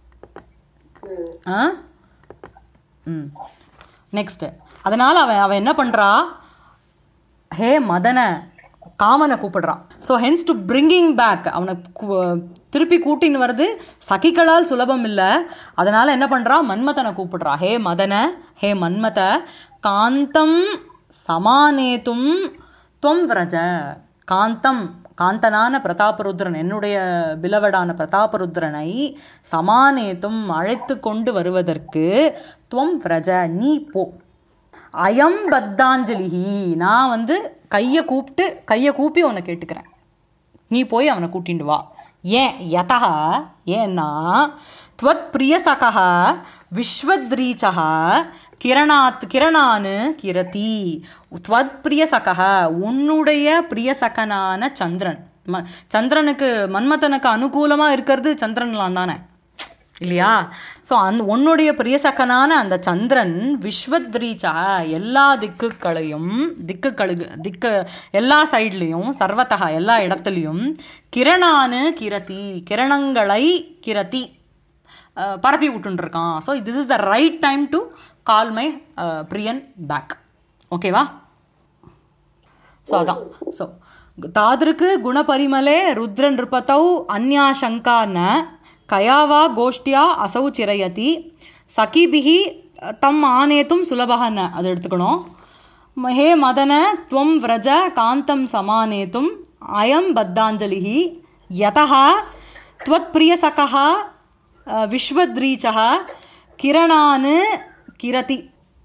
ஆ ம் நெக்ஸ்ட் அதனால் அவன் அவன் என்ன பண்ணுறா ஹே மதன காமனை கூப்பிடுறான் so hence to bringing back அவனை கு- திருப்பி கூட்டின்னு வருது சகிகளால் சுலபம் இல்லை அதனால என்ன பண்றா மன்மதனை கூப்பிடுறா ஹே மதன ஹே மன்மத காந்தம் சமானேதும் துவம் விரஜ காந்தம் காந்தனான பிரதாபருத்ரன் என்னுடைய பிலவடான பிரதாபருத்ரனை சமானேத்தும் அழைத்து கொண்டு வருவதற்கு துவம் விரஜ நீ போ அயம் பத்தாஞ்சலிஹி நான் வந்து கையை கூப்பிட்டு கையை கூப்பி உன்னை கேட்டுக்கிறேன் நீ போய் அவனை கூட்டிண்டு வா ஏன் யதா ஏன்னா त्वत् प्रियसखः विश्वद्रीचः கிரணாத் கிரணான்னு கிரதி त्वत् பிரியசகः உன்னுடைய பிரியசகனான சந்திரன் ம சந்திரனுக்கு மன்மதனுக்கு அனுகூலமாக இருக்கிறது சந்திரன்லாம் தானே இல்லையா ஸோ அந்த உன்னுடைய பிரியசக்கனான அந்த சந்திரன் விஸ்வத்ரீச்சா எல்லா திக்குகளையும் திக்குகளு திக்கு எல்லா சைட்லேயும் சர்வத்தகா எல்லா இடத்துலையும் கிரணானு கிரதி கிரணங்களை கிரதி அஹ், பரப்பி விட்டுருக்கான் so this is the right time to call my பிரியன் பேக் ஓகேவா ஸோ அதான் ஸோ தாதிருக்கு குணபரிமலே ருத்ர நிருபத்தௌ அந்யா சங்கா ந கயாவா கோஷ்டியா அசௌ சிரயதி சகிபிஹி தம் ஆனேத்தும் சுலபக ந அது எடுத்துக்கணும் ம- ஹே மதன துவம் விரஜ காந்தம் சமானேத்தும் அயம் பத்தாஞ்சலிஹி யதः त्वत्प्रियसखः अ, विश्वद्रीचः किरणान् किरति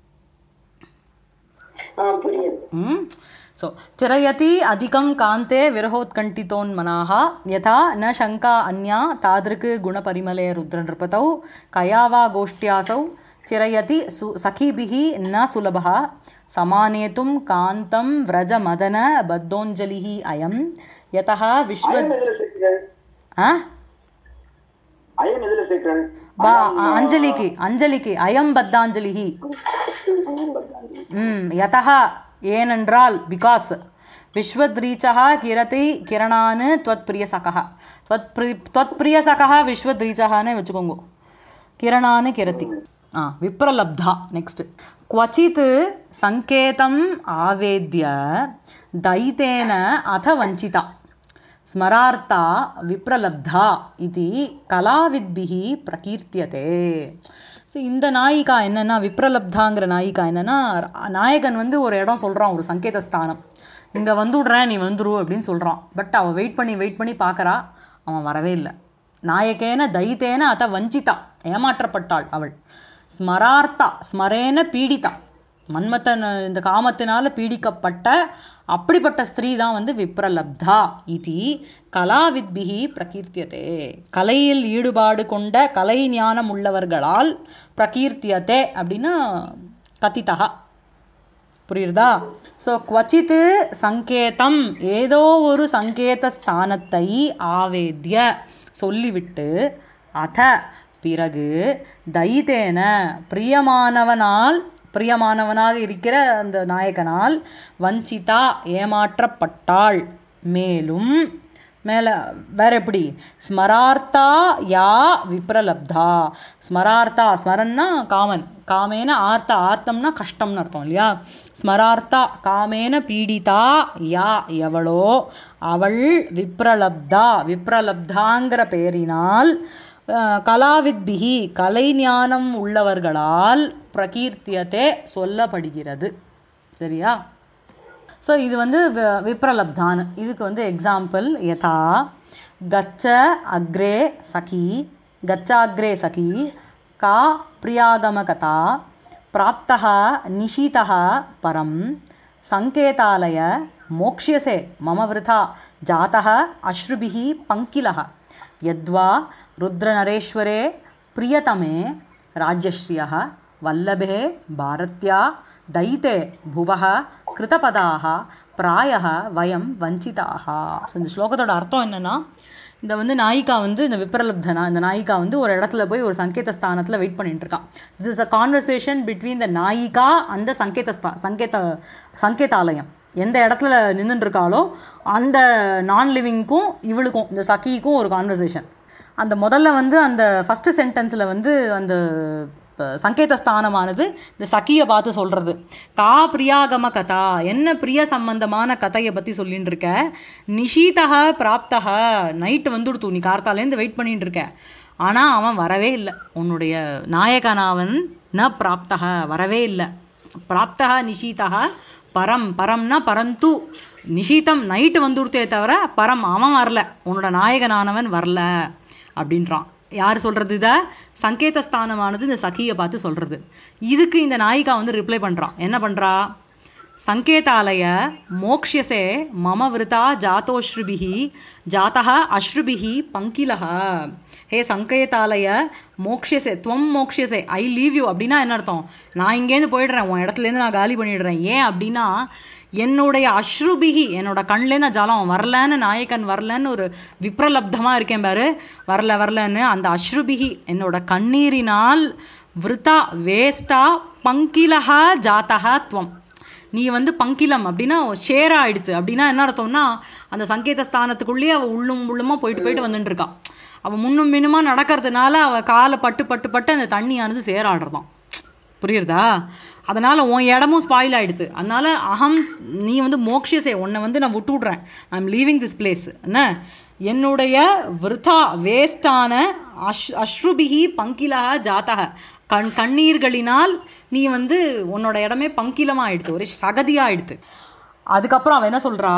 ஆ புரியுது सो चिरयति अधिकं कान्ते विरहोत्कण्ठितोन्मनाः यथा न शङ्का अन्या तादृक् गुणपरिमले रुद्रनृपतौ कया वा गोष्ठ्यासौ चिरयति सु सखीभिः न सुलभः समानेतुं कान्तं व्रजमदन बद्धोञ्जलिः अयं यतः विश्व அயம் எதுல சேர்க்கிற आ? அயம் எதுல சேர்க்கிறாள் பா அஞ்சலிக்கு அஞ்சலிக்கு அயம் பத்தாஞ்சலிஹி ம் யதா ஏனென்றால் பிகாஸ் விஸ்வத்ரீச்சா கிரதி கிரணான்னு त्वत् பிரியசகா त्वत् பிரி त्वत् பிரியசகா விஸ்வத்ரீச்சகான்னு வச்சுக்கோங்க கிரணான்னு கிரதி ஆ விப்ரலப்தா நெக்ஸ்ட் क्वचित् சங்கேதம் ஆவேத்ய தைத்தேன அத வஞ்சிதா ஸ்மரார்த்தா விப்ரலப்தா இது கலாவித்பிஹி பிரகீர்த்தியதே ஸோ இந்த நாயிகா என்னன்னா விப்ரலப்தாங்கிற நாயிகா என்னன்னா நாயகன் வந்து ஒரு இடம் சொல்கிறான் ஒரு சங்கேத ஸ்தானம் இங்கே வந்துடுறேன் நீ வந்துரு அப்படின்னு சொல்கிறான் பட் அவள் வெயிட் பண்ணி வெயிட் பண்ணி பார்க்கறா அவன் வரவே இல்லை நாயகேன தைத்தேன அத வஞ்சிதா ஏமாற்றப்பட்டாள் அவள் ஸ்மரார்த்தா ஸ்மரேன பீடிதா மன்மத்தன் இந்த காமத்தினால பீடிக்கப்பட்ட அப்படிப்பட்ட ஸ்திரீ தான் வந்து விப்ரலப்தா இது கலாவித்பிகி பிரகீர்த்தியதே கலையில் ஈடுபாடு கொண்ட கலை ஞானம் உள்ளவர்களால் பிரகீர்த்தியதே அப்படின்னா கதிதா புரியுறதா ஸோ குவச்சித்து சங்கேதம் ஏதோ ஒரு சங்கேத ஸ்தானத்தை ஆவேத்ய சொல்லிவிட்டு அத பிறகு தைத்தேன பிரியமானவனால் பிரியமானவனாக இருக்கிற அந்த நாயகனால் வஞ்சிதா ஏமாற்றப்பட்டாள் மேலும் மேலே வேற எப்படி ஸ்மரார்த்தா யா விப்ரலப்தா ஸ்மரார்த்தா ஸ்மரன்னா காமன் காமேன ஆர்த்தா ஆர்த்தம்னா கஷ்டம்னு அர்த்தம் இல்லையா ஸ்மரார்த்தா காமேன பீடிதா யா எவளோ அவள் விப்ரலப்தா விப்ரலப்தாங்கிற பெயரினால் அஹ், கலாவித்பிகி கலை ஞானம் உள்ளவர்களால் பிரகீர்த்தியத்தே சொல்லப்படுகிறது சரியா ஸோ இது வந்து வி- விப்ரலப்தான் இதுக்கு வந்து எக்ஸாம்பிள் யதா கச்ச அக்ரே சகி கச்சாக்ரே சகி கா பிரியாகமகதா பிராப்தः நிஷிதः பரம் சங்கேதாலய மோக்ஷ்யसे மம விருथा जातः अश्रुभिः पङ्किलः यद्वा रुद्रनरेश्वरे प्रियतमे राज्यश्रियः वल्लभे भारत्या दैते भुवः கிருதபதாக பிராயः வயம் வஞ்சிதாக ஸோ இந்த ஸ்லோகத்தோட அர்த்தம் என்னன்னா இந்த வந்து நாயிகா வந்து இந்த விப்ரலப்தனா இந்த நாயிகா வந்து ஒரு இடத்துல போய் ஒரு சங்கேத ஸ்தானத்தில் வெயிட் பண்ணிட்டு இருக்கான் this is a conversation between the nayika அந்த சங்கேத ஸ்தா சங்கேத சங்கேதாலயம் எந்த இடத்துல நின்றுட்டு இருக்காளோ அந்த நான் லிவிங்க்கும் இவளுக்கும் இந்த சகிக்கும் ஒரு கான்வர்சேஷன் அந்த முதல்ல வந்து அந்த ஃபஸ்ட்டு சென்டென்ஸில் வந்து அந்த ப- சங்கேத ஸ்தானமானது இந்த சகியை பார்த்து சொல்கிறது கா பிரியாகம கதா என்ன பிரிய சம்பந்தமான கதையை பற்றி சொல்லிட்டு இருக்க நிஷீதக பிராப்தக நைட்டு வந்துடுத்து நீ கார்த்தாலேருந்து வெயிட் பண்ணிட்டு இருக்க ஆனால் அவன் வரவே இல்லை உன்னுடைய நாயகனாவன் ந பிராப்தக வரவே இல்லை பிராப்தக நிஷீதக பரம் பரம்னா பரந்து நிஷீதம் நைட்டு வந்துடுத்தே தவிர பரம் அவன் வரல உன்னோட நாயகனானவன் வரல அப்படின்றான் யார் சொல்கிறது இதை சங்கேத ஸ்தானமானது இந்த சகியை பார்த்து சொல்கிறது இதுக்கு இந்த நாயிகா வந்து ரிப்ளை பண்ணுறான் என்ன பண்ணுறா சங்கேதாலய மோக்ஷ்யசே மம விருதா ஜாத்தோஸ்ருபிஹி ஜாத்தः அஸ்ருபிஹி பங்கிலः ஹே சங்கேதாலய மோக்ஷ்யசே துவம் மோக்ஷ்யசே ஐ லீவ் யூ அப்படின்னா என்ன அர்த்தம் நான் இங்கேருந்து போயிடுறேன் உன் இடத்துலேருந்து நான் காலி பண்ணிடுறேன் ஏன் அப்படின்னா என்னுடைய அஸ்ருபிகி என்னோட கண்லேருந்து ஜலம் வரலன்னு நாயக்கன் வரலன்னு ஒரு விப்ரலப்தமாக இருக்கேன் பாரு வரல வரலன்னு அந்த அஸ்ருபிகி என்னோட கண்ணீரினால் விருத்தா வேஸ்டா பங்கிலஹா ஜாத்தஹா துவம் நீ வந்து பங்கிலம் அப்படின்னா ஷேர் ஆயிடுத்து அப்படின்னா என்ன அர்த்தம்னா அந்த சங்கேத ஸ்தானத்துக்குள்ளேயே அவள் உள்ளும் உள்ளுமா போயிட்டு போயிட்டு வந்துட்டு இருக்கா அவள் முன்னும் மின்னுமா நடக்கிறதுனால அவள் காலை பட்டு பட்டு பட்டு அந்த தண்ணியானது சேராடுறதாம் புரியுறதா அதனால் உன் இடமும் ஸ்பாயில் ஆயிடுது அதனால அகம் நீ வந்து மோக்ஷியசே உன்னை வந்து நான் விட்டு விட்றேன் I am leaving this place என்ன என்னுடைய விருத்தா வேஸ்டான அஷ் அஸ்ருபிகி பங்கிலக ஜாத்தக கண் கண்ணீர்களினால் நீ வந்து உன்னோட இடமே பங்கிலமாக ஆயிடுது ஒரு சகதியாக ஆயிடுது அதுக்கப்புறம் அவன் என்ன சொல்கிறா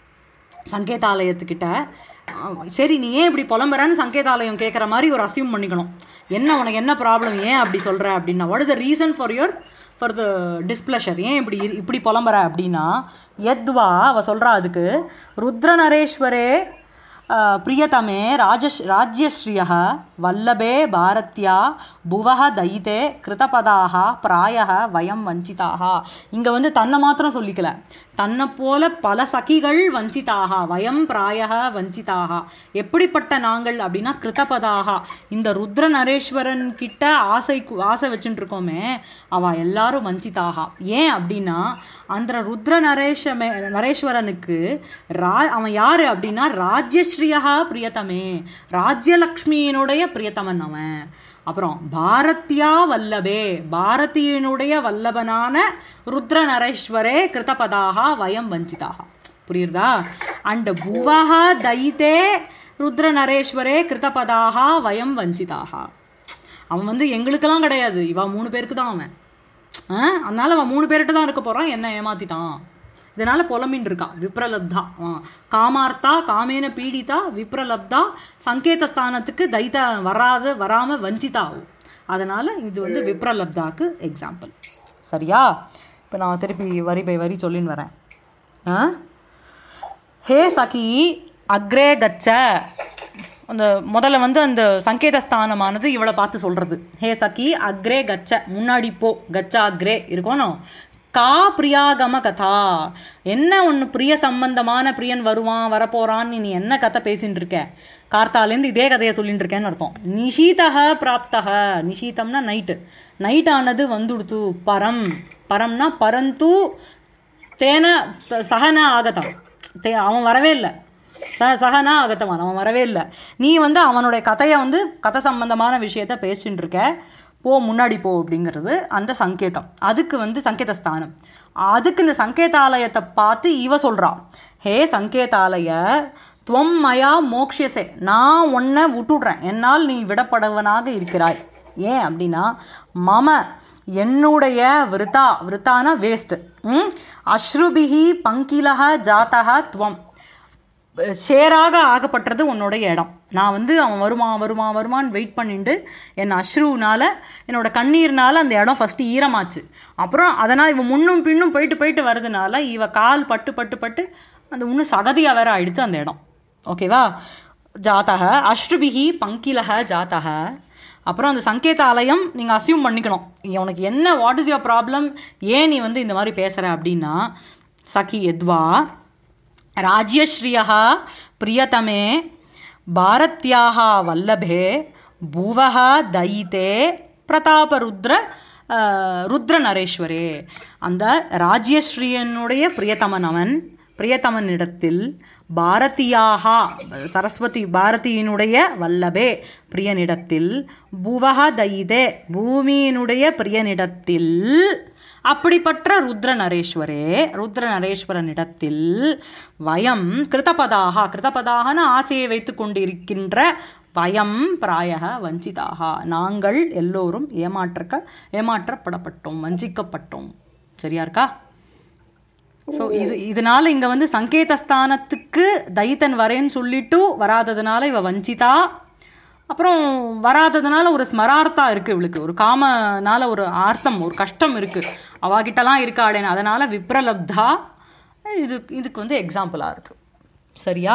சங்கேதாலயத்துக்கிட்ட அஹ் சரி நீ ஏன் இப்படி புலம்புறன்னு சங்கேதாலயம் கேட்குற மாதிரி ஒரு அசியூம் பண்ணிக்கணும் என்ன உனக்கு என்ன ப்ராப்ளம் ஏன் அப்படி சொல்கிற அப்படின்னா what is the reason for your for the displeasure ஏன் இப்படி இரு- இப்படி புலம்புற அப்படின்னா எத்வா அவ சொல்கிறா அதுக்கு ருத்ரநரேஸ்வரே அஹ், பிரியதமே ராஜஸ் ராஜ்யஸ்ரீயः வல்லபே பாரத்யா புவः தைதே கிருதபதாக பிராயः வயம் வஞ்சிதாக இங்கே வந்து தன்னை மாத்திரம் சொல்லிக்கல தன்னை போல பல சகிகள் வஞ்சிதாக வயம் பிராயக வஞ்சிதாக எப்படிப்பட்ட நாங்கள் அப்படின்னா கிருதபதாக இந்த ருத்ர நரேஸ்வரன் கிட்ட ஆசை கு- ஆசை வச்சுட்டு இருக்கோமே அவ எல்லாரும் வஞ்சிதாக ஏன் அப்படின்னா அந்த ருத்ர நரேஷமே நரேஸ்வரனுக்கு ரா அவன் யாரு அப்படின்னா ராஜ்யஸ்ரீயா பிரியதமே ராஜ்யலக்ஷ்மியினுடைய பிரியதமன் அவன் அப்புறம் பாரத்யா வல்லபே பாரதியினுடைய வல்லபனான ருத்ர நரேஸ்வரே கிருதபதாக வயம் வஞ்சிதாக புரியுறதா அண்ட் புவஹ தைத்தே ருத்ர நரேஸ்வரே கிருதபதாக வயம் வஞ்சிதாக அவன் வந்து எங்களுக்கெல்லாம் கிடையாது இவ மூணு பேருக்கு தான் அவன் ஆ? அதனால அவன் மூணு பேர்கிட்ட தான் இருக்க போறான் என்ன ஏமாத்திட்டான் இதனால புலம்பின்னு இருக்கான் விப்ரலப்தா ஆ. காமார்த்தா காமேன பீடிதா விப்ரலப்தா சங்கேத ஸ்தானத்துக்கு தைத்தா வராத வராம வஞ்சிதா ஆகும் அதனால இது வந்து விப்ரலப்தாக்கு எக்ஸாம்பிள் சரியா இப்போ நான் திருப்பி வரி பை வரி சொல்லின்னு வரேன் ஆ ஹே சகி அக்ரே கச்ச அந்த முதல்ல வந்து அந்த சங்கேத ஸ்தானமானது இவளை பார்த்து சொல்றது ஹே சகி அக்ரே கச்ச முன்னாடி போ கச்ச அக்ரே இருக்கணும் கா பிரியாகம கதா என்ன ஒன்று பிரிய சம்பந்தமான பிரியன் வருவான் வரப்போறான்னு நீ என்ன கதை பேசின்னு இருக்க கார்த்தாலேருந்து இதே கதையை சொல்லிட்டு இருக்கேன்னு அர்த்தம் நிஷீதக பிராப்தக நிஷீதம்னா நைட்டு நைட் ஆனது வந்துடுத்து பரம் பரம்னா பரந்து தேன ச- சகன ஆகதம் தே அவன் வரவே இல்லை ச சகனா ஆகத்தவான் அவன் வரவே இல்லை நீ வந்து அவனுடைய கதையை வந்து கதை சம்பந்தமான விஷயத்த பேசிட்டு இருக்க போ முன்னாடி போ அப்படிங்கிறது அந்த சங்கேதம் அதுக்கு வந்து சங்கேத ஸ்தானம் அதுக்கு இந்த சங்கேதாலயத்தை பார்த்து இவ சொல்றா ஹே சங்கேதாலய துவம் மயா மோக்ஷியசே நான் உன்னை விட்டுடுறேன் என்னால் நீ விடப்படவனாக இருக்கிறாய் ஏன் அப்படின்னா மம என்னுடைய விருத்தா விருத்தான வேஸ்ட் அஸ்ருபிஹி பங்கிலக ஜாத்தக துவம் ஷேராக ஆகப்பட்டது உன்னுடைய இடம் நான் வந்து அவன் வருவான் வருவான் வருவான்னு வெயிட் பண்ணிட்டு என் அஸ்ருனால என்னோட கண்ணீர்னால அந்த இடம் ஃபஸ்ட்டு ஈரமாச்சு அப்புறம் அதனால் இவன் முன்னும் பின்னும் போயிட்டு போயிட்டு வருதுனால இவ கால் பட்டு பட்டு பட்டு அந்த இன்னும் சகதியாக வேற ஆயிடுத்து அந்த இடம் ஓகேவா ஜாத்தக அஸ்ருபிஹி பங்கிலக ஜாத்தக அப்புறம் அந்த சங்கேதாலயம் நீங்கள் அசியூம் பண்ணிக்கணும் உனக்கு என்ன வாட் இஸ் யுவர் ப்ராப்ளம் ஏன் நீ வந்து இந்த மாதிரி பேசுகிற அப்படின்னா சகி எத்வா राज्यश्रियः प्रियतमे भारत्याः वल्लभे भुवः दयिते பிரதாபருத்ர அஹ், ருத்ர நரேஸ்வரே அந்த ராஜ்யஸ்ரீயனுடைய பிரியதமன் அவன் பிரியதமனிடத்தில் பாரதியாக சரஸ்வதி பாரதியினுடைய வல்லபே பிரியனிடத்தில் புவக தைதே பூமியினுடைய பிரியனிடத்தில் அப்படிப்பட்ட ருத்ர நரேஸ்வரே ருத்ர நரேஸ்வரனிடத்தில் வயம் கிருதபதாக கிருதபதாகன ஆசையை வைத்து கொண்டிருக்கின்ற வயம் பிராயக வஞ்சிதாக நாங்கள் எல்லோரும் ஏமாற்றக்க ஏமாற்றப்படப்பட்டோம் வஞ்சிக்கப்பட்டோம் சரியா இருக்கா ஸோ இது இதனால இங்க வந்து சங்கேதஸ்தானத்துக்கு தைத்தன் வரேன்னு சொல்லிட்டு வராததுனால இவ வஞ்சிதா அப்புறம் வராததுனால ஒரு ஸ்மரார்த்தா இருக்கு இவளுக்கு ஒரு காமனால ஒரு ஆர்த்தம் ஒரு கஷ்டம் இருக்கு அவாகிட்டலாம் இருக்காளேன்னு அதனால விப்ரலப்தா இது இதுக்கு வந்து எக்ஸாம்பிளா இருக்கு சரியா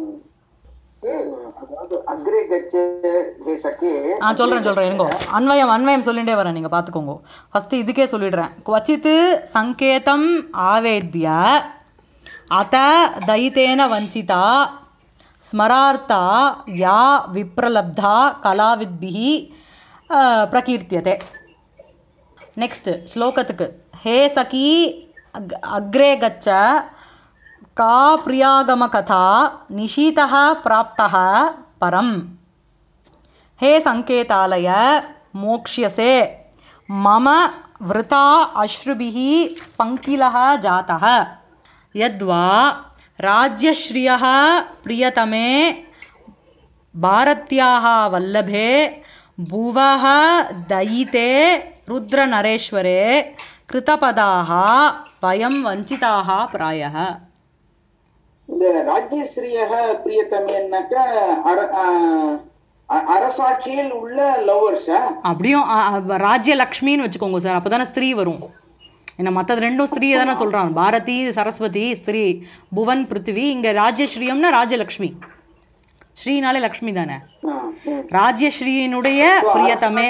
அதாவது அக்ரே கச்ச ஹே சகே நான் சொல்றேன் சொல்றேன் இருங்கோ அன்வயம் அன்வயம் சொல்லிட்டே வரேன் நீங்க பாத்துக்கோங்க ஃபர்ஸ்ட் இதுக்கே சொல்லிடுறேன் குவச்சித் சங்கேதம் ஆவேத்ய அத தைத்தேன வஞ்சிதா ஸ்மரார்த்தா யா விப்ரலப்தா கலாவித்பிஹி அஹ், பிரகீர்த்தியதே நெக்ஸ்ட் ஸ்லோகத்துக்கு ஹே சகி அக்- அக்ரே கச்ச கா பிரியாகம கதா நிஷீதः பிராப்தः பரம் हे सङ्केतालय मोक्ष्यसे मम वृता अश्रुभिः पङ्किलः जातः यद्वा राज्यश्रियः प्रियतमे भारत्याः वल्लभे भुवः दयिते रुद्रनरेश्वरे कृतपदाः वयं वञ्चिताः प्रायः இந்த ராஜ்யஸ்ரீயக பிரியத்தமேன்னாக்க அர- ஆ, அ- அரசாட்சியில் உள்ள லவ்வர்ஸா அப்படியும் அ, அ, ராஜ்யலக்ஷ்மின்னு வச்சுக்கோங்க சார் அப்போதானே ஸ்திரீ வரும் என்ன மற்றது ரெண்டும் ஸ்திரீ தானே சொல்றான் பாரதி சரஸ்வதி ஸ்திரீ புவன் பிருத்திவி இங்க ராஜ்யஸ்ரீயம்னா ராஜலக்ஷ்மி ஸ்ரீனாலே லக்ஷ்மி தானே ஆ, ம். ராஜ்யஸ்ரீயினுடைய பிரியத்தமே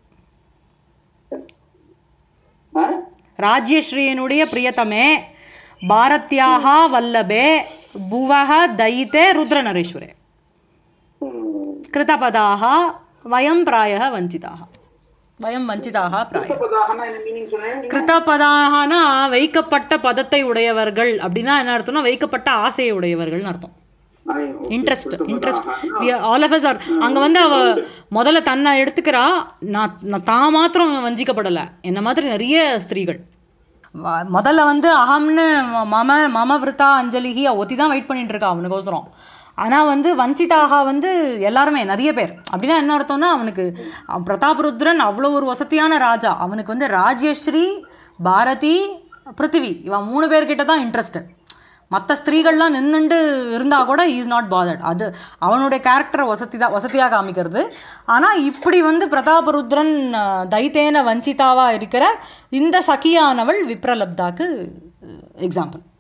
ஆ? ராஜ்யஸ்ரீயினுடைய பிரியத்தமே பாரத்யாக வல்லபே புவக தைத்தே ருத்ரநரேஸ்வரே ம். கிருதபதாக வயம் பிராயः வஞ்சிதாக வயம் வஞ்சிதாக பிராய பதாகனா என்ன மீனிங் சொன்னேன் கிருதபதாகனா வைக்கப்பட்ட பதத்தை உடையவர்கள் அப்படின்னா என்ன அர்த்தம்னா வைக்கப்பட்ட ஆசையை உடையவர்கள்னு அர்த்தம் interest interest all of are அங்க வந்து அவ முதல்ல தன்னை எடுத்துக்கிறா நான் நான் தான் மாத்திரம் வஞ்சிக்கப்படலை என்ன மாதிரி நிறைய ஸ்திரீகள் வ- முதல்ல வந்து அகம்னு மம மம விருத்தா அஞ்சலிகி ஒத்தி தான் வெயிட் பண்ணிட்டு இருக்கா அவனுக்கோசரம் ஆனா வந்து வஞ்சிதாக வந்து எல்லாருமே நிறைய பேர் அப்படின்னா என்ன அர்த்தம்னா அவனுக்கு அவன் பிரதாபருத்ரன் அவ்வளோ ஒரு வசதியான ராஜா அவனுக்கு வந்து ராஜ்யஸ்ரீ பாரதி பிருத்திவி இவன் மூணு பேர்கிட்ட தான் இன்ட்ரெஸ்ட் மற்ற ஸ்திரீகள்லாம் நின்னுண்டு இருந்தா கூட இஸ் நாட் பாதர்ட் அது அவனுடைய கேரக்டர் வசதி தான் வசதியாக காமிக்கிறது ஆனா இப்படி வந்து பிரதாபருத்ரன் அஹ், தைத்தேன வஞ்சிதாவா இருக்கிற இந்த சகியானவள் விப்ரலப்தாக்கு எக்ஸாம்பிள்